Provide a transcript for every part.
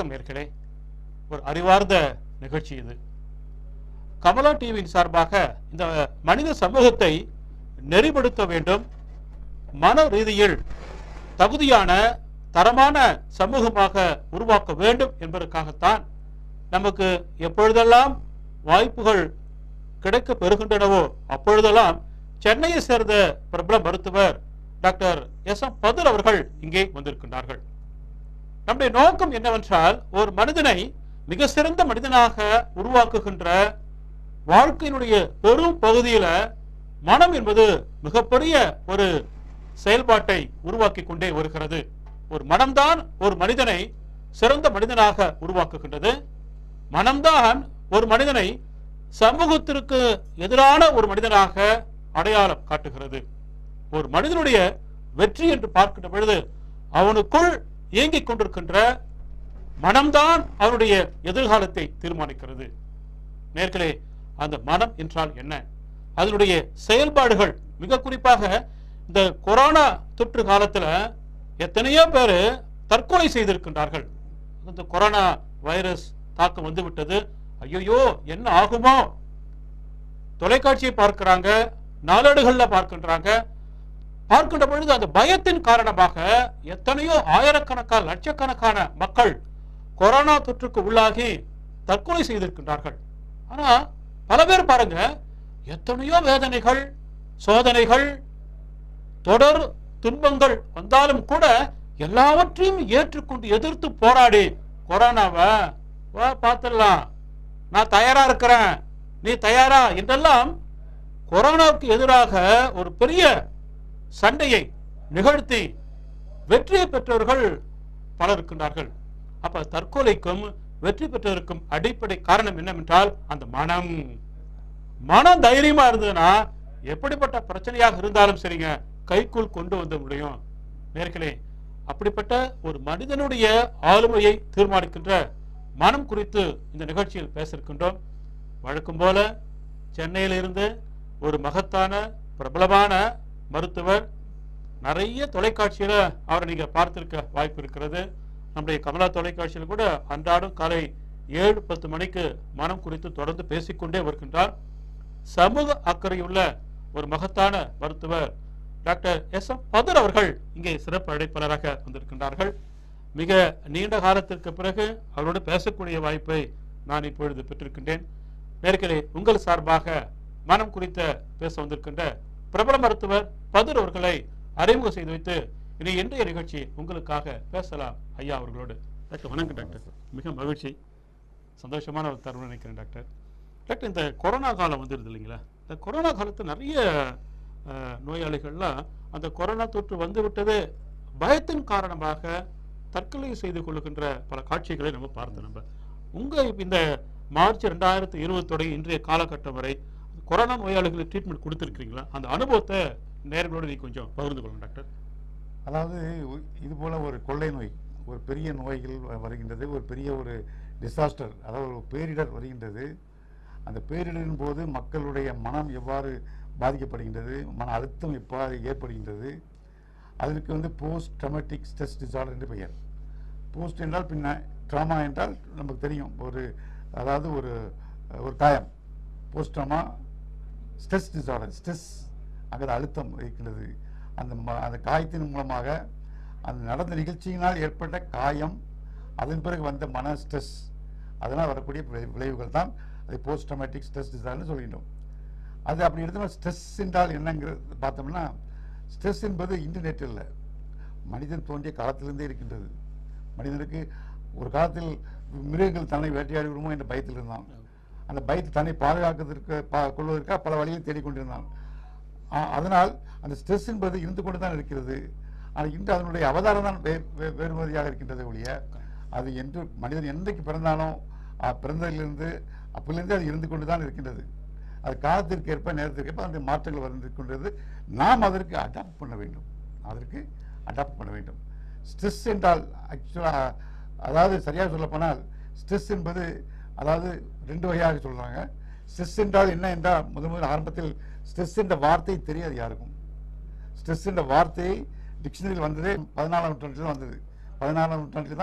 வணக்கம் நேர்களே ஒரு அறிவார்ந்த நிகழ்ச்சி இது கமலா டிவியின் சார்பாக இந்த மனித சமூகத்தை நெறிப்படுத்த வேண்டும் மன ரீதியில் தகுதியான தரமான சமூகமாக உருவாக்க வேண்டும் என்பதற்காகத்தான் நமக்கு எப்பொழுதெல்லாம் வாய்ப்புகள் கிடைக்க பெறுகின்றனவோ அப்பொழுதெல்லாம் சென்னையை சேர்ந்த பிரபல மருத்துவர் டாக்டர் எஸ் எம் பதுர் அவர்கள் இங்கே வந்திருக்கின்றார்கள் நம்முடைய நோக்கம் என்னவென்றால் ஒரு மனிதனை மிக சிறந்த மனிதனாக உருவாக்குகின்ற வாழ்க்கையினுடைய பெரும் பகுதியில மனம் என்பது மிகப்பெரிய ஒரு செயல்பாட்டை உருவாக்கி கொண்டே வருகிறது ஒரு மனம்தான் ஒரு மனிதனை சிறந்த மனிதனாக உருவாக்குகின்றது மனம்தான் ஒரு மனிதனை சமூகத்திற்கு எதிரான ஒரு மனிதனாக அடையாளம் காட்டுகிறது ஒரு மனிதனுடைய வெற்றி என்று பார்க்கின்ற பொழுது அவனுக்குள் இயங்கிக் கொண்டிருக்கின்ற மனம்தான் அவனுடைய எதிர்காலத்தை தீர்மானிக்கிறது நேர்களே அந்த மனம் என்றால் என்ன அதனுடைய செயல்பாடுகள் மிக குறிப்பாக இந்த கொரோனா தொற்று காலத்துல எத்தனையோ பேர் தற்கொலை செய்திருக்கின்றார்கள் இந்த கொரோனா வைரஸ் தாக்கம் வந்து விட்டது ஐயோ என்ன ஆகுமோ தொலைக்காட்சியை பார்க்கிறாங்க நாளேடுகள்ல பார்க்கின்றாங்க பார்க்கின்ற பொழுது அந்த பயத்தின் காரணமாக எத்தனையோ ஆயிரக்கணக்கான லட்சக்கணக்கான மக்கள் கொரோனா தொற்றுக்கு உள்ளாகி தற்கொலை செய்திருக்கின்றார்கள் ஆனா பல பேர் பாருங்க எத்தனையோ வேதனைகள் சோதனைகள் தொடர் துன்பங்கள் வந்தாலும் கூட எல்லாவற்றையும் ஏற்றுக்கொண்டு எதிர்த்து போராடி கொரோனாவை வா பார்த்துடலாம் நான் தயாரா இருக்கிறேன் நீ தயாரா என்றெல்லாம் கொரோனாவுக்கு எதிராக ஒரு பெரிய சண்டையை நிகழ்த்தி வெற்றியை பெற்றவர்கள் பலர் இருக்கின்றார்கள் அப்ப தற்கொலைக்கும் வெற்றி பெற்றதற்கும் அடிப்படை காரணம் என்னவென்றால் அந்த மனம் மனம் தைரியமா இருந்ததுன்னா எப்படிப்பட்ட பிரச்சனையாக இருந்தாலும் சரிங்க கைக்குள் கொண்டு வந்து முடியும் நேர்களே அப்படிப்பட்ட ஒரு மனிதனுடைய ஆளுமையை தீர்மானிக்கின்ற மனம் குறித்து இந்த நிகழ்ச்சியில் பேச இருக்கின்றோம் வழக்கம் போல சென்னையிலிருந்து ஒரு மகத்தான பிரபலமான மருத்துவர் நிறைய தொலைக்காட்சியில அவரை நீங்க பார்த்திருக்க வாய்ப்பு இருக்கிறது நம்முடைய கமலா தொலைக்காட்சியில் கூட அன்றாடம் காலை ஏழு பத்து மணிக்கு மனம் குறித்து தொடர்ந்து பேசிக்கொண்டே வருகின்றார் சமூக அக்கறையுள்ள ஒரு மகத்தான மருத்துவர் டாக்டர் எஸ் எம் பதர் அவர்கள் இங்கே சிறப்பு அழைப்பாளராக வந்திருக்கின்றார்கள் மிக நீண்ட காலத்திற்கு பிறகு அவரோடு பேசக்கூடிய வாய்ப்பை நான் இப்பொழுது பெற்றிருக்கின்றேன் நேர்களே உங்கள் சார்பாக மனம் குறித்த பேச வந்திருக்கின்ற பிரபல மருத்துவர் பதுர் அவர்களை அறிமுகம் செய்து வைத்து இனி இன்றைய நிகழ்ச்சி உங்களுக்காக பேசலாம் ஐயா அவர்களோடு டாக்டர் வணக்கம் டாக்டர் மிக மகிழ்ச்சி சந்தோஷமான ஒரு தருணம் நினைக்கிறேன் டாக்டர் டாக்டர் இந்த கொரோனா காலம் வந்துருது இல்லைங்களா இந்த கொரோனா காலத்தில் நிறைய அஹ், நோயாளிகள்லாம் அந்த கொரோனா தொற்று வந்து விட்டது பயத்தின் காரணமாக தற்கொலை செய்து கொள்ளுகின்ற பல காட்சிகளை நம்ம பார்த்தோம் நம்ம உங்க இந்த மார்ச் ரெண்டாயிரத்தி இருபத்தோடைய இன்றைய காலகட்டம் வரை கொரோனா நோயாளிகளுக்கு ட்ரீட்மெண்ட் கொடுத்துருக்கீங்களா அந்த அனுபவத்தை நேர்களோடு நீ கொஞ்சம் பகிர்ந்து கொள்ளுங்க டாக்டர் அதாவது ஒ- இது போல ஒரு கொள்ளை நோய் ஒரு பெரிய நோய்கள் வ- வருகின்றது ஒரு பெரிய ஒரு டிசாஸ்டர் அதாவது ஒரு பேரிடர் வருகின்றது அந்த பேரிடரின் போது மக்களுடைய மனம் எவ்வாறு பாதிக்கப்படுகின்றது மன அழுத்தம் எவ்வாறு ஏற்படுகின்றது அதற்கு வந்து போஸ்ட் ட்ரமேட்டிக் ஸ்ட்ரெஸ் டிசார்டர் என்று பெயர் போஸ்ட் என்றால் பின்ன ட்ராமா என்றால் நமக்கு தெரியும் ஒரு அதாவது ஒரு ஒரு காயம் post trauma stress disorder stress அங்கே அழுத்தம் இருக்கின்றது அந்த ம- அந்த காயத்தின் மூலமாக அந்த நடந்த நிகழ்ச்சியினால் ஏற்பட்ட காயம் அதன் பிறகு வந்த மன ஸ்ட்ரெஸ் அதனால் வரக்கூடிய விளை- விளைவுகள் தான் அதை போஸ்ட் ட்ரமேட்டிக் ஸ்ட்ரெஸ் டிசார்டர்னு சொல்கின்றோம் அது அப்படி எடுத்தோம்னா ஸ்ட்ரெஸ் என்றால் என்னங்கிறது பார்த்தோம்னா ஸ்ட்ரெஸ் என்பது இன்டர்நெட் இல்லை மனிதன் தோன்றிய காலத்திலிருந்தே இருக்கின்றது மனிதனுக்கு ஒரு காலத்தில் மிருகங்கள் தன்னை வேட்டையாடி விடுமோ என்ற பயத்தில் இருந்தான் அந்த பயத்தை தன்னை பாதுகாக்கிறதுக்கு பா கொள்வதற்காக பல வழியை தேடிக்கொண்டிருந்தான் ஆ- அதனால் அந்த ஸ்ட்ரெஸ் என்பது இருந்து கொண்டு தான் இருக்கிறது ஆனால் இன்று அதனுடைய அவதாரம் தான் வே வே- வேறுமதியாக இருக்கின்றது ஒழிய அது என்று மனிதன் என்றைக்கு பிறந்தானோ ஆ, பிறந்ததிலிருந்து அப்பிலிருந்து அது இருந்து கொண்டு தான் இருக்கின்றது அது காலத்திற்கு ஏற்ப நேரத்திற்கு ஏற்ப அந்த மாற்றங்கள் வந்து கொண்டது நாம் அதற்கு அடாப்ட் பண்ண வேண்டும் அதற்கு அடாப்ட் பண்ண வேண்டும் ஸ்ட்ரெஸ் என்றால் ஆக்சுவலாக அதாவது சரியாக சொல்லப்போனால் ஸ்ட்ரெஸ் என்பது அதாவது ரெண்டு வகையாக சொல்றாங்க ஸ்ட்ரெஸ் என்றால் என்ன என்றால் முதல் முதல் ஆரம்பத்தில் ஸ்ட்ரெஸ் என்ற வார்த்தை தெரியாது யாருக்கும் ஸ்ட்ரெஸ் என்ற வார்த்தை டிக்ஷனரியில் வந்ததே பதினாலாம் நூற்றாண்டில் வந்தது பதினாலாம் நூற்றாண்டில் தான்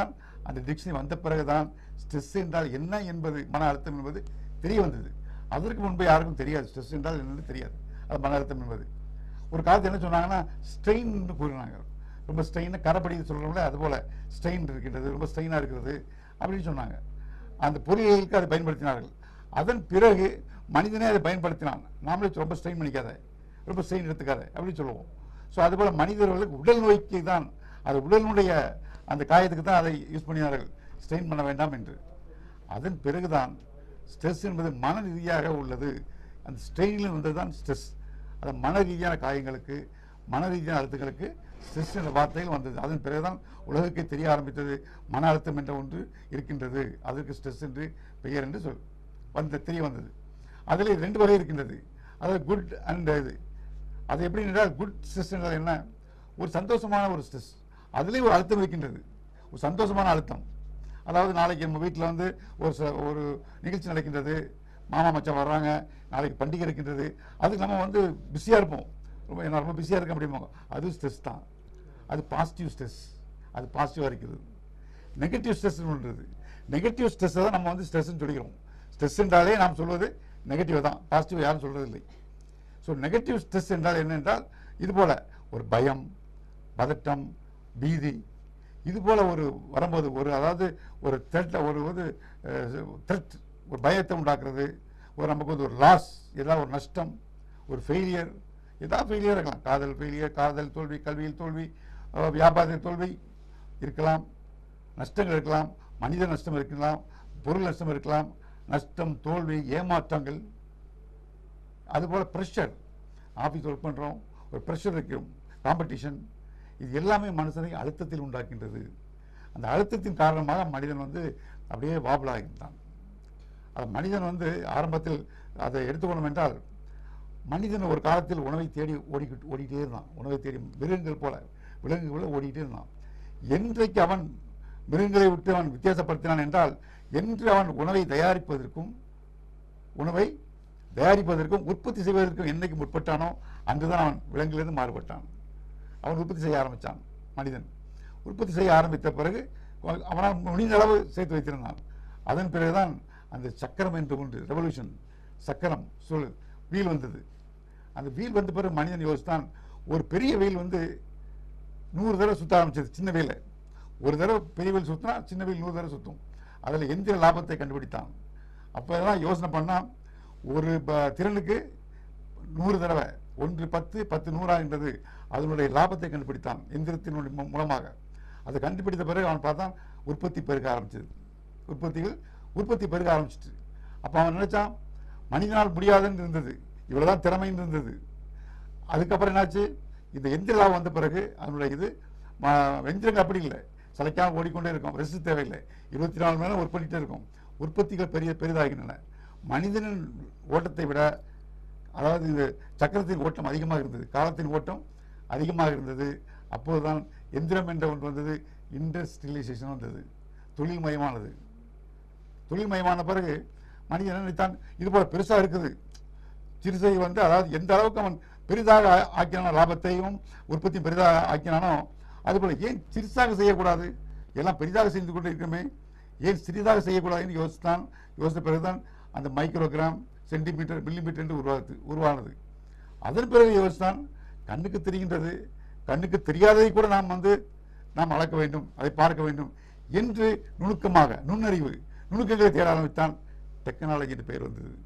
அந்த டிக்ஷனரி வந்த பிறகுதான் ஸ்ட்ரெஸ் என்றால் என்ன என்பது மன அழுத்தம் என்பது தெரிய வந்தது அதற்கு முன்பு யாருக்கும் தெரியாது ஸ்ட்ரெஸ் என்றால் என்னன்னு தெரியாது அது மன அழுத்தம் என்பது ஒரு காலத்து என்ன சொன்னாங்கன்னா ஸ்ட்ரெயின் கூறினாங்க ரொம்ப ஸ்ட்ரெயின் கரைப்படி சொல்கிறோம்ல அது போல ஸ்ட்ரெயின் இருக்கின்றது ரொம்ப ஸ்ட்ரெயினாக இருக்கிறது அப்படின்னு சொன்னாங்க அந்த பொறியியலுக்கு அதை பயன்படுத்தினார்கள் அதன் பிறகு மனிதனே அதை பயன்படுத்தினான் நாமளே ரொம்ப ஸ்ட்ரெயின் பண்ணிக்காத ரொம்ப ஸ்ட்ரெயின் எடுத்துக்காத அப்படின்னு சொல்லுவோம் ஸோ அதுபோல் மனிதர்களுக்கு உடல் நோய்க்கு தான் அது உடலினுடைய அந்த காயத்துக்கு தான் அதை யூஸ் பண்ணினார்கள் ஸ்ட்ரெயின் பண்ண வேண்டாம் என்று அதன் பிறகுதான் ஸ்ட்ரெஸ் என்பது மன ரீதியாக உள்ளது அந்த ஸ்ட்ரெயினில் வந்தது தான் ஸ்ட்ரெஸ் அது மன ரீதியான காயங்களுக்கு மன ரீதியான அழுத்தங்களுக்கு ஸ்ட்ரெஸ் என்ற வார்த்தையில் வந்தது அதன் பிறகுதான் உலகுக்கே தெரிய ஆரம்பித்தது மன அழுத்தம் என்ற ஒன்று இருக்கின்றது அதற்கு ஸ்ட்ரெஸ் என்று பெயர் என்று சொல் வந்த தெரிய வந்தது அதில் ரெண்டு வகை இருக்கின்றது அதாவது குட் அண்ட் இது அது எப்படி என்றால் குட் ஸ்ட்ரெஸ் என்றால் என்ன ஒரு சந்தோஷமான ஒரு ஸ்ட்ரெஸ் அதுலேயும் ஒரு அழுத்தம் இருக்கின்றது ஒரு சந்தோஷமான அழுத்தம் அதாவது நாளைக்கு நம்ம வீட்டில் வந்து ஒரு ச- ஒரு நிகழ்ச்சி நடக்கின்றது மாமா மச்சான் வர்றாங்க நாளைக்கு பண்டிகை இருக்கின்றது அதுக்கு நம்ம வந்து பிஸியாக இருப்போம் ரொம்ப நான் ரொம்ப பிஸியாக இருக்கேன் அப்படிம்பாங்க அது ஸ்ட்ரெஸ் தான் அது பாசிட்டிவ் ஸ்ட்ரெஸ் அது பாசிட்டிவாக இருக்கிறது நெகட்டிவ் ஸ்ட்ரெஸ்ன்றது நெகட்டிவ் ஸ்ட்ரெஸ்ஸை தான் நம்ம வந்து ஸ்ட்ரெஸ்ன்னு சொல்லிக்கிறோம் ஸ்ட்ரெஸ் என்றாலே நாம் சொல்வது நெகட்டிவ் தான் பாசிட்டிவ் யாரும் சொல்றதில்லை ஸோ நெகட்டிவ் ஸ்ட்ரெஸ் என்றால் என்ன என்றால் இது போல ஒரு பயம் பதட்டம் பீதி இது போல ஒரு வரும்போது ஒரு அதாவது ஒரு த்ரெட் ஒரு வந்து த்ரெட் ஒரு பயத்தை உண்டாக்குறது ஒரு நமக்கு வந்து ஒரு லாஸ் ஏதாவது ஒரு நஷ்டம் ஒரு ஃபெயிலியர் ஏதாவது ஃபெயிலியர் இருக்கலாம் காதல் ஃபெயிலியர் காதல் தோல்வி கல்வியில் தோல்வி அஹ், வியாபாரத்தில் தோல்வி இருக்கலாம் நஷ்டங்கள் இருக்கலாம் மனித நஷ்டம் இருக்கலாம் பொருள் நஷ்டம் இருக்கலாம் நஷ்டம் தோல்வி ஏமாற்றங்கள் அதுபோல் ப்ரெஷர் ஆஃபீஸ் ஒர்க் பண்ணுறோம் ஒரு ப்ரெஷர் இருக்கும் காம்படிஷன் இது எல்லாமே மனுஷனை அழுத்தத்தில் உண்டாக்கின்றது அந்த அழுத்தத்தின் காரணமாக மனிதன் வந்து அப்படியே வாபலாகின்றான் அது மனிதன் வந்து ஆரம்பத்தில் அதை எடுத்துக்கொள்ளணும் என்றால் மனிதன் ஒரு காலத்தில் உணவை தேடி ஓடிக்கிட்டு ஓடிக்கிட்டே இருந்தான் உணவை தேடி மிருகங்கள் போல விலங்குகள் போல ஓடிக்கிட்டே இருந்தான் என்றைக்கு அவன் மிருகங்களை விட்டு அவன் வித்தியாசப்படுத்தினான் என்றால் என்று அவன் உணவை தயாரிப்பதற்கும் உணவை தயாரிப்பதற்கும் உற்பத்தி செய்வதற்கும் என்னைக்கு முற்பட்டானோ அன்றுதான் அவன் விலங்கிலிருந்து மாறுபட்டான் அவன் உற்பத்தி செய்ய ஆரம்பித்தான் மனிதன் உற்பத்தி செய்ய ஆரம்பித்த பிறகு அவன்- அவனால் முடிந்த அளவு சேர்த்து வைத்திருந்தான் அதன் பிறகுதான் அந்த சக்கரம் என்று ஒன்று ரெவல்யூஷன் சக்கரம் சொல் வீல் வந்தது அந்த வீல் வந்த பிறகு மனிதன் யோசித்தான் ஒரு பெரிய வீல் வந்து நூறு தடவை சுத்த ஆரம்பிச்சது சின்ன வீலை ஒரு தடவை பெரிய வீல் சுத்தினா சின்ன வீல் நூறு தடவை சுத்தும் அதில் எந்திர லாபத்தை கண்டுபிடித்தான் அப்போ தான் யோசனை பண்ணால் ஒரு ப- திறனுக்கு நூறு தடவை ஒன்று பத்து பத்து நூறாகின்றது அதனுடைய லாபத்தை கண்டுபிடித்தான் எந்திரத்தினுடைய மூ- மூலமாக அதை கண்டுபிடித்த பிறகு அவன் பார்த்தான் உற்பத்தி பெருக ஆரம்பிச்சது உற்பத்திகள் உற்பத்தி பெருக ஆரம்பிச்சிட்டு அப்போ அவன் நினைச்சான் மனிதனால் முடியாதுன்னு இருந்தது இவ்வளவுதான் திறமைன்னு இருந்தது அதுக்கப்புறம் என்னாச்சு இந்த எந்திர லாபம் வந்த பிறகு அதனுடைய இது ம- எந்திரங்கள் அப்படி இல்லை சளைக்காம ஓடிக்கொண்டே இருக்கும் ரெஸ்ட் தேவையில்லை இருபத்தி நாலு மணி நேரம் ஒர்க் பண்ணிட்டே இருக்கும் உற்பத்திகள் பெரிய பெரிதாகின்றன மனிதனின் ஓட்டத்தை விட அதாவது இந்த சக்கரத்தின் ஓட்டம் அதிகமாக இருந்தது காலத்தின் ஓட்டம் அதிகமாக இருந்தது அப்போதுதான் எந்திரம் என்ற ஒன்று வந்தது இண்டஸ்ட்ரியலைசேஷன் வந்தது தொழில்மயமானது தொழில்மயமான பிறகு மனிதன் நினைத்தான் இது போல பெருசா இருக்குது சிறுசை வந்து அதாவது எந்த அளவுக்கு அவன் பெரிதாக ஆ- ஆக்கினானோ லாபத்தையும் உற்பத்தி பெரிதாக ஆக்கினானோ அதுபோல ஏன் சிறுசாக செய்யக்கூடாது எல்லாம் பெரிதாக செய்து கொண்டு இருக்கமே ஏன் சிறிதாக செய்யக்கூடாதுன்னு யோசித்தான் யோசித்த பிறகுதான் அந்த மைக்ரோகிராம் சென்டிமீட்டர் மில்லிமீட்டர் என்று உருவாகுது உருவானது அதன் பிறகு யோசித்தான் கண்ணுக்கு தெரிகின்றது கண்ணுக்கு தெரியாததை கூட நாம் வந்து நாம் அளக்க வேண்டும் அதை பார்க்க வேண்டும் என்று நுணுக்கமாக நுண்ணறிவு நுணுக்கங்களை தேட ஆரம்பித்தான் டெக்னாலஜி என்று பெயர் வந்தது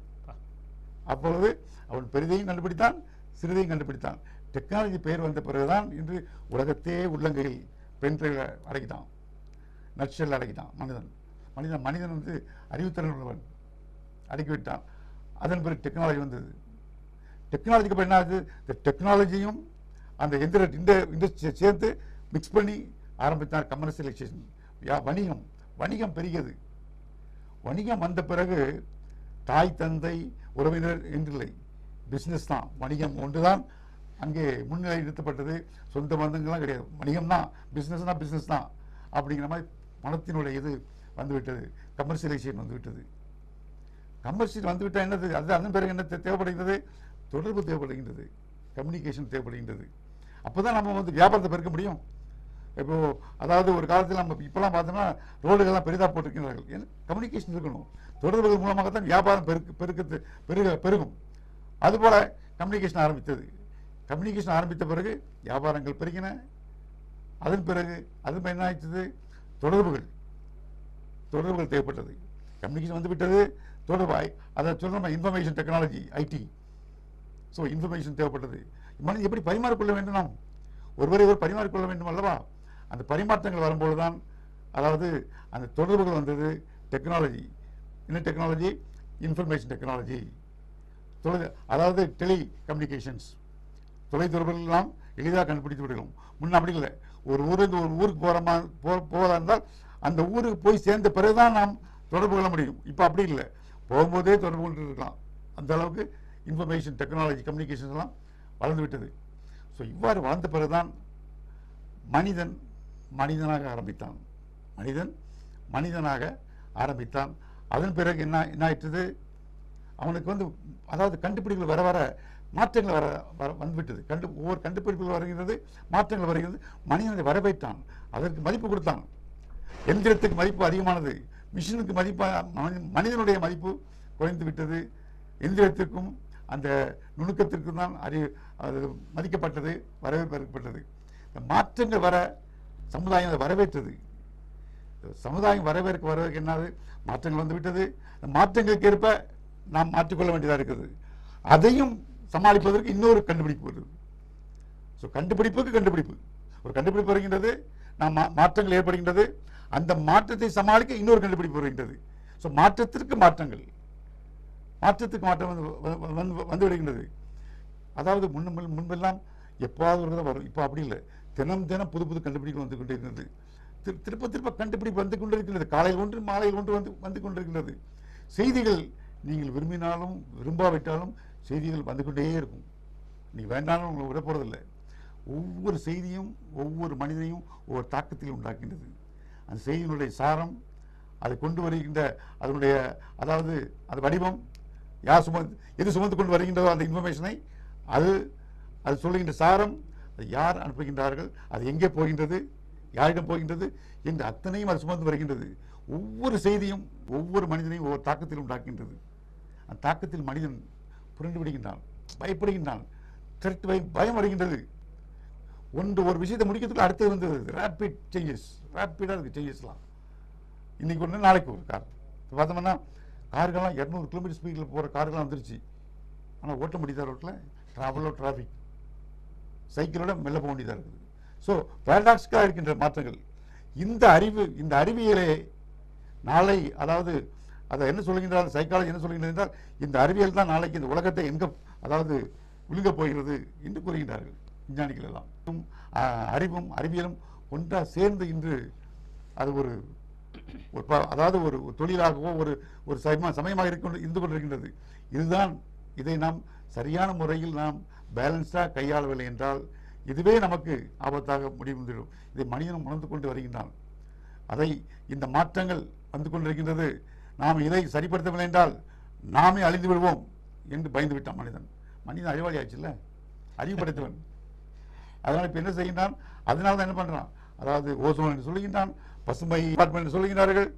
அப்பொழுது அவன் பெரிதையும் கண்டுபிடித்தான் சிறிதையும் கண்டுபிடித்தான் டெக்னாலஜி பெயர் வந்த பிறகுதான் இன்று உலகத்தையே உள்ளங்கையில் பெண் அடக்கிட்டான் நட்சல் அடக்கிட்டான் மனிதன் மனிதன் மனிதன் வந்து அறிவுத்திறன் உள்ளவன் அடக்கிவிட்டான் அதன் பிறகு டெக்னாலஜி வந்தது டெக்னாலஜிக்கு அப்புறம் என்ன ஆகுது இந்த டெக்னாலஜியும் அந்த எந்திர இந்த இண்டஸ்ட்ரியை சேர்த்து மிக்ஸ் பண்ணி ஆரம்பித்தார் கமர்ஷியலைசேஷன் வணிகம் வணிகம் பெருகியது வணிகம் வந்த பிறகு தாய் தந்தை உறவினர் என்றில்லை பிஸ்னஸ் தான் வணிகம் ஒன்றுதான் அங்கே முன்னிலை நிறுத்தப்பட்டது சொந்த பந்தங்கள்லாம் கிடையாது வணிகம் தான் பிஸ்னஸ்னா பிஸ்னஸ் தான் அப்படிங்கிற மாதிரி பணத்தினுடைய இது வந்துவிட்டது கமர்ஷியலைசேஷன் வந்துவிட்டது கமர்ஷியல் வந்துவிட்டால் என்னது அது அதன் பிறகு என்ன தே- தேவைப்படுகிறது தொடர்பு தேவைப்படுகின்றது கம்யூனிகேஷன் தேவைப்படுகின்றது அப்போ தான் நம்ம வந்து வியாபாரத்தை பெருக்க முடியும் இப்போ அதாவது ஒரு காலத்தில் நம்ம இப்போலாம் பார்த்தோம்னா ரோடுகள்லாம் பெரிதாக போட்டிருக்கிறார்கள் ஏன்னா கம்யூனிகேஷன் இருக்கணும் தொடர்புகள் மூலமாக தான் வியாபாரம் பெருக்கு பெருக்கத்து பெருக பெருகும் அதுபோல் கம்யூனிகேஷன் ஆரம்பித்தது கம்யூனிகேஷன் ஆரம்பித்த பிறகு வியாபாரங்கள் பெருகின அதன் பிறகு அது என்ன ஆயிடுச்சது தொடர்புகள் தொடர்புகள் தேவைப்பட்டது கம்யூனிகேஷன் வந்து விட்டது தொடர்பு ஐ- அதை சொல்கிறோம் information technology IT so information தேவைப்பட்டது மனிதன் எப்படி பரிமாறிக்கொள்ள வேண்டும் நாம் ஒருவரை ஒருவர் பரிமாறிக்கொள்ள வேண்டும் அல்லவா அந்த பரிமாற்றங்கள் வரும்போது தான் அதாவது அந்த தொடர்புகள் வந்தது டெக்னாலஜி என்ன டெக்னாலஜி இன்ஃபர்மேஷன் டெக்னாலஜி தொலை அதாவது டெலி கம்யூனிகேஷன்ஸ் தொலைத்தொடர்புகள் எல்லாம் எளிதாக கண்டுபிடித்து விடுகிறோம் முன்ன அப்படி இல்லை ஒரு ஊருக்கு ஒரு ஊருக்கு போகிறோமா போ போவதா இருந்தால் அந்த ஊருக்கு போய் சேர்ந்த பிறகுதான் நாம் தொடர்பு கொள்ள முடியும் இப்போ அப்படி இல்லை போகும்போதே தொடர்பு கொண்டு இருக்கலாம் அந்த அளவுக்கு இன்ஃபர்மேஷன் டெக்னாலஜி கம்யூனிகேஷன்ஸ் எல்லாம் வளர்ந்து விட்டது ஸோ இவ்வாறு வளர்ந்த பிறகுதான் மனிதன் மனிதனாக ஆரம்பித்தான் மனிதன் மனிதனாக ஆரம்பித்தான் அதன் பிறகு என்ன என்ன ஆயிட்டது அவனுக்கு வந்து அதாவது கண்டுபிடிப்புகள் வர வர மாற்றங்கள் வர வர வந்துவிட்டது கண்டு ஒவ்வொரு கண்டுபிடிப்புகள் வருகிறது மாற்றங்கள் வருகிறது மனிதனை வரவேற்றான் அதற்கு மதிப்பு கொடுத்தான் எந்திரத்துக்கு மதிப்பு அதிகமானது மிஷினுக்கு மதிப்பு மனி- மனிதனுடைய மதிப்பு குறைந்து விட்டது எந்திரத்திற்கும் அந்த நுணுக்கத்திற்கும் தான் அறி அது மதிக்கப்பட்டது வரவேற்பட்டது இந்த மாற்றங்கள் வர சமுதாயம் அதை வரவேற்றது சமுதாயம் வரவேற்க வரவேற்க என்னது மாற்றங்கள் வந்து விட்டது இந்த மாற்றங்களுக்கு ஏற்ப நாம் மாற்றிக்கொள்ள வேண்டியதாக இருக்குது அதையும் சமாளிப்பதற்கு இன்னொரு கண்டுபிடிப்பு வருது ஸோ கண்டுபிடிப்புக்கு கண்டுபிடிப்பு ஒரு கண்டுபிடிப்பு வருகின்றது நாம் மா- மாற்றங்கள் ஏற்படுகின்றது அந்த மாற்றத்தை சமாளிக்க இன்னொரு கண்டுபிடிப்பு வருகின்றது ஸோ மாற்றத்திற்கு மாற்றங்கள் மாற்றத்துக்கு மாற்றம் வந்து வ- வந்து வந்து விடுகின்றது அதாவது முன்ன முன்பெல்லாம் எப்பாவது ஒரு தடவை வரும் இப்போ அப்படி இல்லை தினம் தினம் புது புது கண்டுபிடிப்பு வந்து கொண்டே இருக்கிறது திரு- திருப்ப திருப்ப கண்டுபிடிப்பு வந்து கொண்டிருக்கிறது காலையில் ஒன்று மாலையில் ஒன்று வந்து வந்து கொண்டிருக்கிறது செய்திகள் நீங்கள் விரும்பினாலும் விரும்பாவிட்டாலும் செய்திகள் வந்து கொண்டே இருக்கும் நீ வேண்டாலும் உங்களை விட போறதில்லை ஒவ்வொரு செய்தியும் ஒவ்வொரு மனிதனையும் ஒவ்வொரு தாக்கத்தில் உண்டாக்கின்றது அந்த செய்தியினுடைய சாரம் அதை கொண்டு வருகின்ற அதனுடைய அதாவது அது வடிவம் யார் சுமந்து எது சுமந்து கொண்டு வருகின்றதோ அந்த இன்ஃபர்மேஷனை அது அது சொல்லுகின்ற சாரம் அது யார் அனுப்புகின்றார்கள் அது எங்கே போகின்றது யாரிடம் போகின்றது என்று அத்தனையும் அது சுமந்து வருகின்றது ஒவ்வொரு செய்தியும் ஒவ்வொரு மனிதனையும் ஒவ்வொரு தாக்கத்தில் உண்டாக்கின்றது அந்த தாக்கத்தில் மனிதன் புரண்டு விடுகின்றான் பயப்படுகின்றான் திரட்டு பயம் பயம் வருகின்றது ஒன்று ஒரு விஷயத்தை முடிக்கிறதுக்கு அடுத்தது வந்தது ரேப்பிட் சேஞ்சஸ் ரேப்பிடாக இருக்குது சேஞ்சஸ்லாம் இன்னைக்கு ஒன்று நாளைக்கு ஒரு கார் இப்போ பார்த்தோம்னா கார்கள்லாம் இரநூறு கிலோமீட்டர் ஸ்பீடில் போகிற கார்கள்லாம் வந்துருச்சு ஆனால் ஓட்ட முடியாத ரோட்டில் ட்ராவலோ டிராஃபிக் சைக்கிளோட மெல்ல போக வேண்டியதாக இருக்குது ஸோ பேரடாக்ஸ்க்காக இருக்கின்ற மாற்றங்கள் இந்த அறிவு இந்த அறிவியலே நாளை அதாவது அதை என்ன சொல்லுகின்றார் சைக்காலஜி என்ன சொல்லுகின்றது என்றால் இந்த அறிவியல் தான் நாளைக்கு இந்த உலகத்தை எங்க அதாவது விழுங்கப் போகிறது என்று கூறுகின்றார்கள் விஞ்ஞானிகள் எல்லாம் உம், ஆ, அறிவும் அறிவியலும் ஒன்றா சேர்ந்து இன்று அது ஒரு ஒரு ப- அதாவது ஒரு ஒரு தொழிலாகவோ ஒரு ஒரு சம சமயமாக இருந்து இருந்து கொண்டிருக்கின்றது இதுதான் இதை நாம் சரியான முறையில் நாம் பேலன்ஸாக கையாளவில்லை என்றால் இதுவே நமக்கு ஆபத்தாக முடிவுந்திடும் இதை மனிதனும் உணர்ந்து கொண்டு வருகின்றான் அதை இந்த மாற்றங்கள் வந்து கொண்டிருக்கின்றது நாம் இதை சரிப்படுத்தவில்லை என்றால் நாமே அழிந்து விடுவோம் என்று பயந்து விட்டான் மனிதன் மனிதன் அறிவாளி ஆச்சுல்ல அறிவு படைத்தவன் அதனால் இப்போ என்ன செய்கின்றான் அதனால தான் என்ன பண்றான் அதாவது ஓசோன் என்று சொல்லுகின்றான் பசுமை டிபார்ட்மெண்ட் என்று சொல்லுகிறார்கள்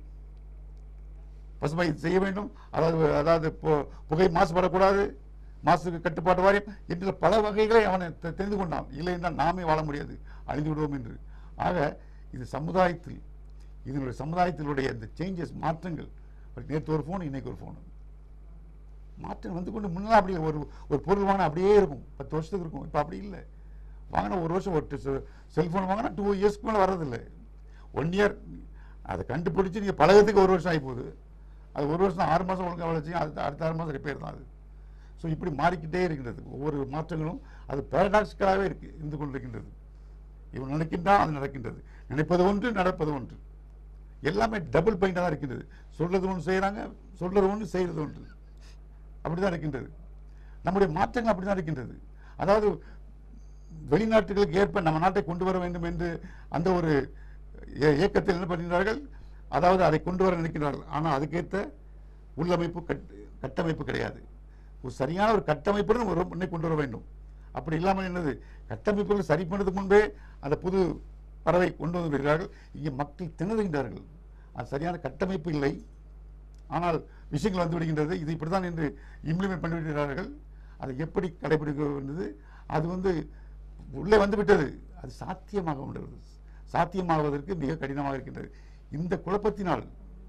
பசுமை செய்ய வேண்டும் அதாவது அதாவது பு- புகை மாசுபடக்கூடாது மாசுக்கு கட்டுப்பாட்டு வாரியம் என்ற பல வகைகளை அவனை தெ- தெரிந்து கொண்டான் இல்லை என்றால் நாமே வாழ முடியாது அழிந்து விடுவோம் என்று ஆக இது சமுதாயத்தில் இதனுடைய சமுதாயத்தினுடைய இந்த சேஞ்சஸ் மாற்றங்கள் நேற்று ஒரு ஃபோன் இன்னைக்கு ஒரு ஃபோன் மாற்றம் வந்து கொண்டு முன்னெல்லாம் அப்படி ஒரு ஒரு பொருள் வாங்கினா அப்படியே இருக்கும் பத்து வருஷத்துக்கு இருக்கும் இப்போ அப்படி இல்லை வாங்கினா ஒரு வருஷம் ஒரு செல்ஃபோன் வாங்கினா டூ இயர்ஸ்க்கு மேலே வர்றதில்லை ஒன் இயர் அதை கண்டுபிடிச்சி நீங்கள் பழகத்துக்கு ஒரு வருஷம் ஆகி போகுது அது ஒரு வருஷம் ஆறு மாதம் ஒழுங்காக வளர்ச்சி அடுத்த அடுத்த ஆறு மாதம் ரிப்பேர் தான் அது ஸோ இப்படி மாறிக்கிட்டே இருக்கின்றது ஒவ்வொரு மாற்றங்களும் அது பேரடாக்ஸ்களாகவே இருக்கு இருந்து கொண்டிருக்கின்றது இவன் நினைக்கின்றான் அது நடக்கின்றது நினைப்பது ஒன்று நடப்பது ஒன்று எல்லாமே டபுள் பாயிண்டாக தான் இருக்கின்றது சொல்றது ஒன்று செய்கிறாங்க சொல்றது ஒன்று செய்கிறது ஒன்று அப்படிதான் இருக்கின்றது நம்முடைய மாற்றங்கள் அப்படிதான் இருக்கின்றது அதாவது வெளிநாட்டுகளுக்கு ஏற்ப நம்ம நாட்டை கொண்டு வர வேண்டும் என்று அந்த ஒரு இய- இயக்கத்தில் என்ன பண்ணுகிறார்கள் அதாவது அதை கொண்டு வர நினைக்கிறார்கள் ஆனால் அதுக்கேற்ற உள்ளமைப்பு கட் கட்டமைப்பு கிடையாது ஒரு சரியான ஒரு கட்டமைப்புடன் ஒரு முன்னே கொண்டு வர வேண்டும் அப்படி இல்லாமல் என்னது கட்டமைப்புகள் சரி பண்ணதுக்கு முன்பே அந்த புது வரவை கொண்டு வந்து வருகிறார்கள் இங்கே மக்கள் திணறுகின்றார்கள் அது சரியான கட்டமைப்பு இல்லை ஆனால் விஷயங்கள் வந்து விடுகின்றது இது இப்படித்தான் என்று இம்ப்ளிமெண்ட் பண்ணி விடுகிறார்கள் அதை எப்படி கடைபிடிக்க வேண்டியது அது வந்து உள்ளே வந்து விட்டது அது சாத்தியமாக உள்ளது சாத்தியமாவதற்கு மிக கடினமாக இருக்கின்றது இந்த குழப்பத்தினால்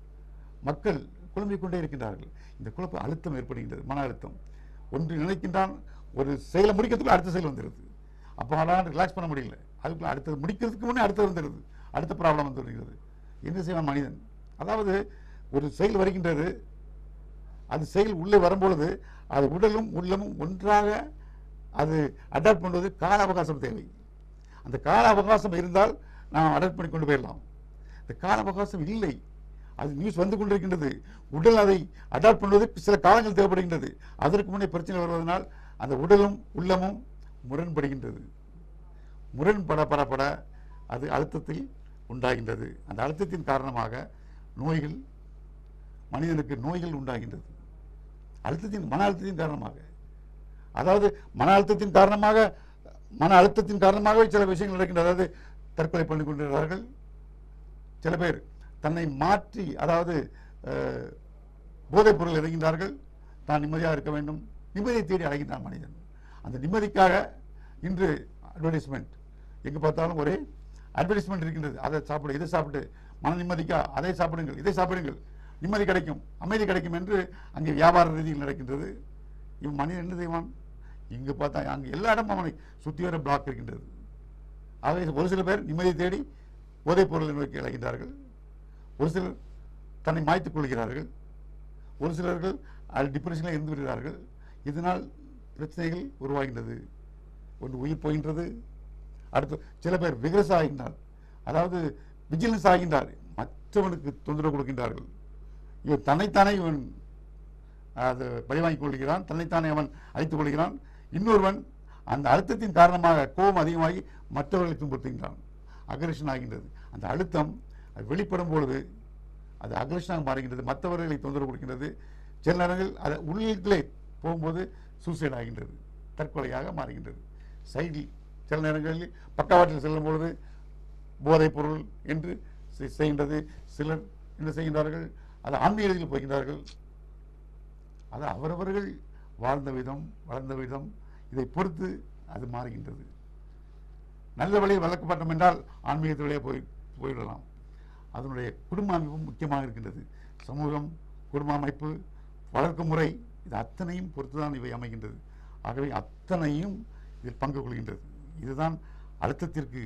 மக்கள் குழம்பிக் கொண்டே இருக்கின்றார்கள் இந்த குழப்ப அழுத்தம் ஏற்படுகின்றது மன அழுத்தம் ஒன்று நினைக்கின்றான் ஒரு செயலை முடிக்கிறதுக்குள்ள அடுத்த செயல் வந்துடுது அப்போ ஆனால் ரிலாக்ஸ் பண்ண முடியல அதுக்குள்ள அடுத்தது முடிக்கிறதுக்கு முன்னே அடுத்தது வந்துடுது அடுத்த ப்ராப்ளம் வந்து வருகிறது என்ன செய்வான் மனிதன் அதாவது ஒரு செயல் வருகின்றது அது செயல் உள்ளே வரும்பொழுது அது உடலும் உள்ளமும் ஒன்றாக அது அடாப்ட் பண்ணுவது கால அவகாசம் தேவை அந்த கால அவகாசம் இருந்தால் நாம் அடாப்ட் பண்ணி கொண்டு போயிடலாம் இந்த கால அவகாசம் இல்லை அது நியூஸ் வந்து கொண்டிருக்கின்றது உடல் அதை அடாப்ட் பண்ணுவதற்கு சில காலங்கள் தேவைப்படுகின்றது அதற்கு முன்னே பிரச்சனை வருவதனால் அந்த உடலும் உள்ளமும் முரண்படுகின்றது முரண்பட படப்பட அது அழுத்தத்தில் உண்டாகின்றது அந்த அழுத்தத்தின் காரணமாக நோய்கள் மனிதனுக்கு நோய்கள் உண்டாகின்றது அழுத்தத்தின் மன அழுத்தத்தின் காரணமாக அதாவது மன அழுத்தத்தின் காரணமாக மன அழுத்தத்தின் காரணமாகவே சில விஷயங்கள் நடக்கின்றன அதாவது தற்கொலை பண்ணி கொண்டிருக்கிறார்கள் சில பேர் தன்னை மாற்றி அதாவது அஹ், போதைப் பொருள் இறங்கின்றார்கள் தான் நிம்மதியாக இருக்க வேண்டும் நிம்மதியை தேடி அடைகின்றான் மனிதன் அந்த நிம்மதிக்காக இன்று அட்வர்டைஸ்மெண்ட் எங்கே பார்த்தாலும் ஒரே அட்வர்டைஸ்மெண்ட் இருக்கின்றது அதை சாப்பிடு இதை சாப்பிட்டு மன நிம்மதிக்கா அதை சாப்பிடுங்கள் இதை சாப்பிடுங்கள் நிம்மதி கிடைக்கும் அமைதி கிடைக்கும் என்று அங்கே வியாபார ரீதியில் நடக்கின்றது இவன் மனிதன் என்ன செய்வான் இங்கு பார்த்தா அங்கே எல்லா இடமும் அவனை சுற்றி வர பிளாக் இருக்கின்றது ஆகவே ஒரு சில பேர் நிம்மதியை தேடி போதைப் பொருளை நோக்கி அழைகின்றார்கள் ஒரு சிலர் தன்னை மாய்த்துக் கொள்கிறார்கள் ஒரு சிலர்கள் அது டிப்ரெஷனில் இருந்து விடுகிறார்கள் இதனால் பிரச்சனைகள் உருவாகின்றது ஒன்று உயிர் போகின்றது அடுத்து சில பேர் விகரச ஆகின்றார் அதாவது விஜிலன்ஸ் ஆகின்றார் மற்றவனுக்கு தொந்தரவு கொடுக்கின்றார்கள் இவன் தன்னைத்தானே இவன் அது பழி வாங்கிக் கொள்கிறான் தன்னைத்தானே அவன் அழைத்துக் கொள்கிறான் இன்னொருவன் அந்த அழுத்தத்தின் காரணமாக கோபம் அதிகமாகி மற்றவர்களை துன்புறுத்துகின்றான் அக்ரஷன் ஆகின்றது அந்த அழுத்தம் அது வெளிப்படும் பொழுது அது அக்ரஷனாக மாறுகின்றது மற்றவர்களை தொந்தரவு கொடுக்கின்றது சில நேரங்கள் அது உள்ளே போகும்போது சூசைட் ஆகின்றது தற்கொலையாக மாறுகின்றது சைடில் சில நேரங்களில் பக்கவாட்டில் செல்லும் பொழுது போதைப் பொருள் என்று செ- செய்கின்றது சிலர் என்ன செய்கின்றார்கள் அது ஆன்மீகத்தில் போகின்றார்கள் அது அவரவர்கள் வாழ்ந்த விதம் வளர்ந்த விதம் இதை பொறுத்து அது மாறுகின்றது நல்ல வழியில் வளர்க்கப்பட்டோம் என்றால் ஆன்மீகத்து வழியே போய் போய்விடலாம் அதனுடைய குடும்ப அமைப்பு முக்கியமாக இருக்கின்றது சமூகம் குடும்ப அமைப்பு வளர்க்கும் முறை இது அத்தனையும் பொறுத்துதான் இவை அமைகின்றது ஆகவே அத்தனையும் இதில் பங்கு கொள்கின்றது இதுதான் அழுத்தத்திற்கு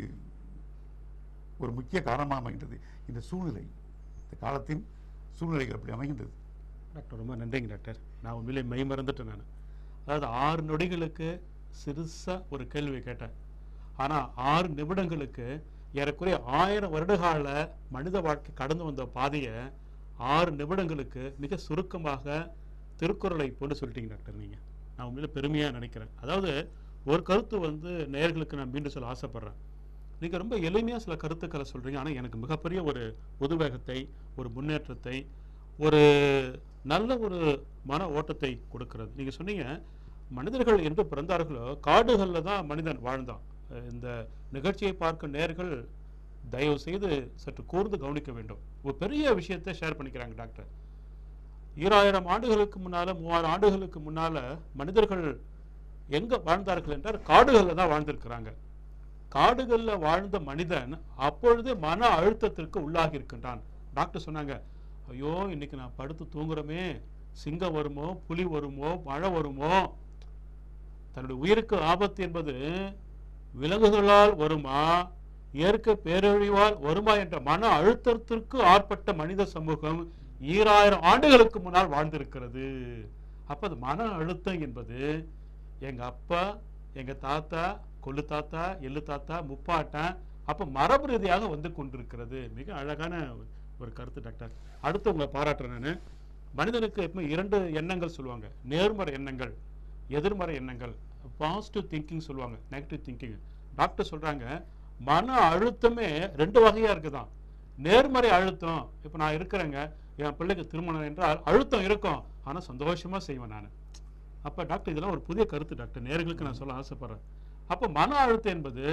ஒரு முக்கிய காரணமாக அமைகின்றது இந்த சூழ்நிலை இந்த காலத்தின் சூழ்நிலைகள் அப்படி அமைகின்றது டாக்டர் ரொம்ப நன்றிங்க டாக்டர் நான் உண்மையிலே மெய் மறந்துட்டேன் நான் அதாவது ஆறு நொடிகளுக்கு சிறுசா ஒரு கேள்வி கேட்டேன் ஆனா ஆறு நிமிடங்களுக்கு ஏறக்குறைய ஆயிரம் வருடகால மனித வாழ்க்கை கடந்து வந்த பாதையை ஆறு நிமிடங்களுக்கு மிக சுருக்கமாக திருக்குறளை போட்டு சொல்லிட்டீங்க டாக்டர் நீங்க நான் உண்மையில பெருமையா நினைக்கிறேன் அதாவது ஒரு கருத்து வந்து நேயர்களுக்கு நான் மீண்டும் சொல்ல ஆசைப்படுறேன் நீங்க ரொம்ப எளிமையா சில கருத்துக்களை சொல்றீங்க ஆனா எனக்கு மிகப்பெரிய ஒரு உத்வேகத்தை ஒரு முன்னேற்றத்தை ஒரு நல்ல ஒரு மன ஓட்டத்தை கொடுக்கிறது நீங்க சொன்னீங்க மனிதர்கள் என்று பிறந்தார்களோ காடுகள்ல தான் மனிதன் வாழ்ந்தான் அஹ் இந்த நிகழ்ச்சியை பார்க்கும் நேர்கள் தயவு செய்து சற்று கூர்ந்து கவனிக்க வேண்டும் ஒரு பெரிய விஷயத்தை ஷேர் பண்ணிக்கிறாங்க டாக்டர் ஈராயிரம் ஆண்டுகளுக்கு முன்னால மூவாயிரம் ஆண்டுகளுக்கு முன்னால மனிதர்கள் எங்க வாழ்ந்தார்கள் என்றால் காடுகள்ல தான் வாழ்ந்திருக்கிறாங்க காடுகள்ல வாழ்ந்த மனிதன் அப்பொழுது மன அழுத்தத்திற்கு உள்ளாகி இருக்கின்றான் டாக்டர் சொன்னாங்க ஐயோ இன்னைக்கு நான் படுத்து தூங்குறோமே சிங்கம் வருமோ புலி வருமோ மழை வருமோ தன்னுடைய உயிருக்கு ஆபத்து என்பது விலங்குகளால் வருமா இயற்கை பேரழிவால் வருமா என்ற மன அழுத்தத்திற்கு ஆட்பட்ட மனித சமூகம் ஈராயிரம் ஆண்டுகளுக்கு முன்னால் வாழ்ந்திருக்கிறது அப்ப அது மன அழுத்தம் என்பது எங்க அப்பா எங்க தாத்தா கொள்ளு தாத்தா எள்ளு தாத்தா முப்பாட்டன் அப்ப மரபு ரீதியாக வந்து கொண்டிருக்கிறது மிக அழகான ஒரு கருத்து டாக்டர் அடுத்து உங்களை பாராட்டுறேன் நான் மனிதனுக்கு எப்பவுமே இரண்டு எண்ணங்கள் சொல்லுவாங்க நேர்மறை எண்ணங்கள் எதிர்மறை எண்ணங்கள் பாசிட்டிவ் திங்கிங் சொல்லுவாங்க நெகட்டிவ் திங்கிங் டாக்டர் சொல்றாங்க மன அழுத்தமே ரெண்டு வகையா இருக்குதாம் நேர்மறை அழுத்தம் இப்போ நான் இருக்கிறேங்க என் பிள்ளைக்கு திருமணம் என்றால் அழுத்தம் இருக்கும் ஆனா சந்தோஷமா செய்வேன் நான் அப்ப டாக்டர் இதெல்லாம் ஒரு புதிய கருத்து டாக்டர் நேர்களுக்கு நான் சொல்ல ஆசைப்படுறேன் அப்ப மன அழுத்தம் என்பது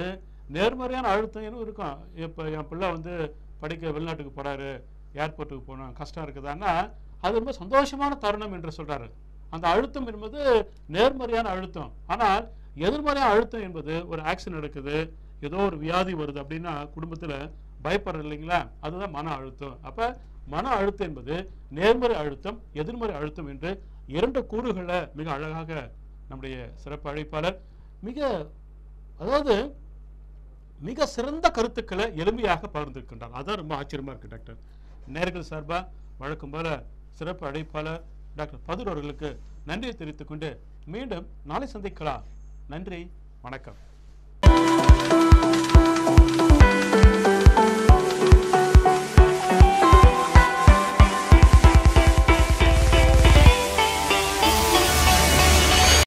நேர்மறையான அழுத்தம் இருக்கும் இப்போ என் பிள்ளை வந்து படிக்க வெளிநாட்டுக்கு போறாரு ஏர்போர்ட்டுக்கு போகணும் கஷ்டம் இருக்குதான்னா அது ரொம்ப சந்தோஷமான தருணம் என்று சொல்றாரு அந்த அழுத்தம் என்பது நேர்மறையான அழுத்தம் ஆனால் எதிர்மறையான அழுத்தம் என்பது ஒரு ஆக்சிடென்ட் நடக்குது ஏதோ ஒரு வியாதி வருது அப்படின்னா குடும்பத்துல பயப்படுறது இல்லைங்களா அதுதான் மன அழுத்தம் அப்ப மன அழுத்தம் என்பது நேர்மறை அழுத்தம் எதிர்மறை அழுத்தம் என்று இரண்டு கூறுகளை மிக அழகாக நம்முடைய சிறப்பு அழைப்பாளர் மிக அதாவது மிக சிறந்த கருத்துக்களை எளிமையாக பகிர்ந்திருக்கின்றார் அதான் ரொம்ப ஆச்சரியமா இருக்கு டாக்டர் நேர்கள் சார்பா வழக்கம் போல சிறப்பு அழைப்பாளர் டாக்டர் பதுர் அவர்களுக்கு நன்றியை தெரிவித்துக் கொண்டு மீண்டும் நாளை சந்திக்கலாம் நன்றி வணக்கம்